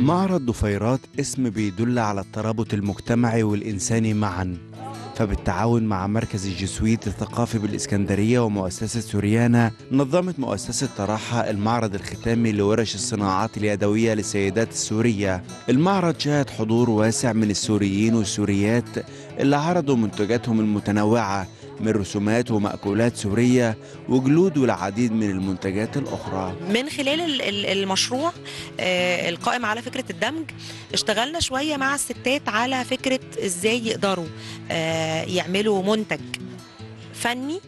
معرض ضفيرات اسم بيدل على الترابط المجتمعي والإنساني معا فبالتعاون مع مركز الجسويت الثقافي بالإسكندرية ومؤسسة سوريانا نظمت مؤسسة طراحة المعرض الختامي لورش الصناعات اليدوية للسيدات السورية المعرض شهد حضور واسع من السوريين والسوريات اللي عرضوا منتجاتهم المتنوعة من رسومات ومأكولات سورية وجلود والعديد من المنتجات الأخرى من خلال ال- ال- المشروع آه، القائم على فكرة الدمج اشتغلنا شوية مع الستات على فكرة ازاي يقدروا آه، يعملوا منتج فني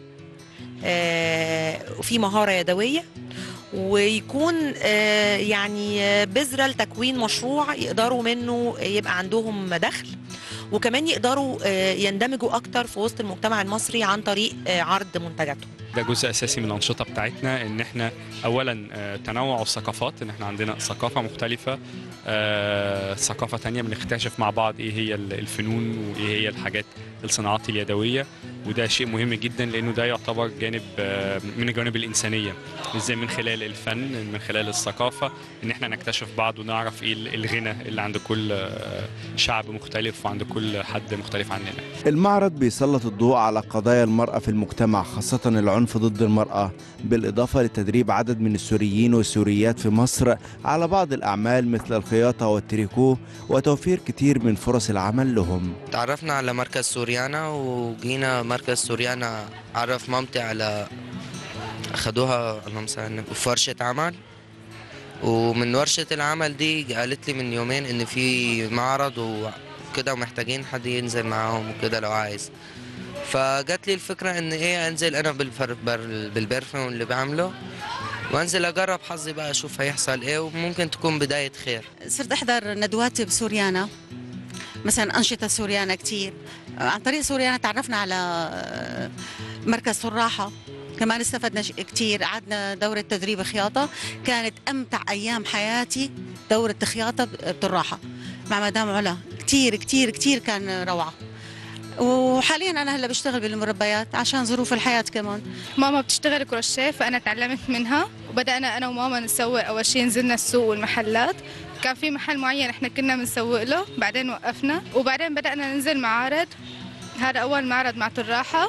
آه، وفي مهارة يدوية ويكون آه، يعني آه، بذرة لتكوين مشروع يقدروا منه يبقى عندهم دخل وكمان يقدروا آه، يندمجوا أكتر في وسط المجتمع المصري عن طريق آه، عرض منتجاتهم ده جزء اساسي من الانشطه بتاعتنا ان احنا اولا آه، تنوع الثقافات ان احنا عندنا ثقافه مختلفه آه، ثقافه تانية بنكتشف مع بعض ايه هي ال- الفنون وايه هي الحاجات الصناعات اليدويه وده شيء مهم جدا لانه ده يعتبر جانب آه، من الجوانب الانسانيه ازاي من خلال الفن من خلال الثقافه ان احنا نكتشف بعض ونعرف ايه ال- الغنى اللي عند كل آه، شعب مختلف وعند كل حد مختلف عننا المعرض بيسلط الضوء على قضايا المرأة في المجتمع خاصة العنف ضد المرأة بالإضافة لتدريب عدد من السوريين والسوريات في مصر على بعض الأعمال مثل الخياطة والتريكو وتوفير كتير من فرص العمل لهم تعرفنا على مركز سوريانا وجينا مركز سوريانا عرف مامتي على أخدوها اللهم صل على النبي في ورشة عمل ومن ورشة العمل دي قالت لي من يومين إن في معرض وكده ومحتاجين حد ينزل معاهم وكده لو عايز فجات لي الفكرة إن إيه أنزل أنا بالفر... بر- بالبرفيوم اللي بعمله وأنزل أجرب حظي بقى أشوف هيحصل إيه وممكن تكون بداية خير صرت احضر ندوات بسوريانا مثلا انشطه سوريانا كتير عن طريق سوريانا تعرفنا على مركز صراحه كمان استفدنا ش- كتير قعدنا دورة تدريب خياطة كانت أمتع أيام حياتي دورة خياطة ب- بطراحة مع مدام علا كتير كتير كتير كان روعة وحاليا أنا هلا بشتغل بالمربيات عشان ظروف الحياة كمان ماما بتشتغل كروشيه فانا تعلمت منها وبدانا انا وماما نسوق اول شيء نزلنا السوق والمحلات كان في محل معين احنا كنا بنسوق له بعدين وقفنا وبعدين بدانا ننزل معارض هذا اول معرض مع طراحه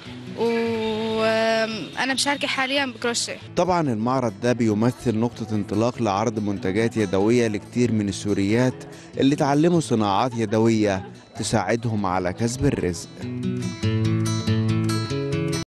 وانا مشاركه حاليا بكروشيه طبعا المعرض ده بيمثل نقطة انطلاق لعرض منتجات يدوية لكتير من السوريات اللي تعلموا صناعات يدوية تساعدهم على كسب الرزق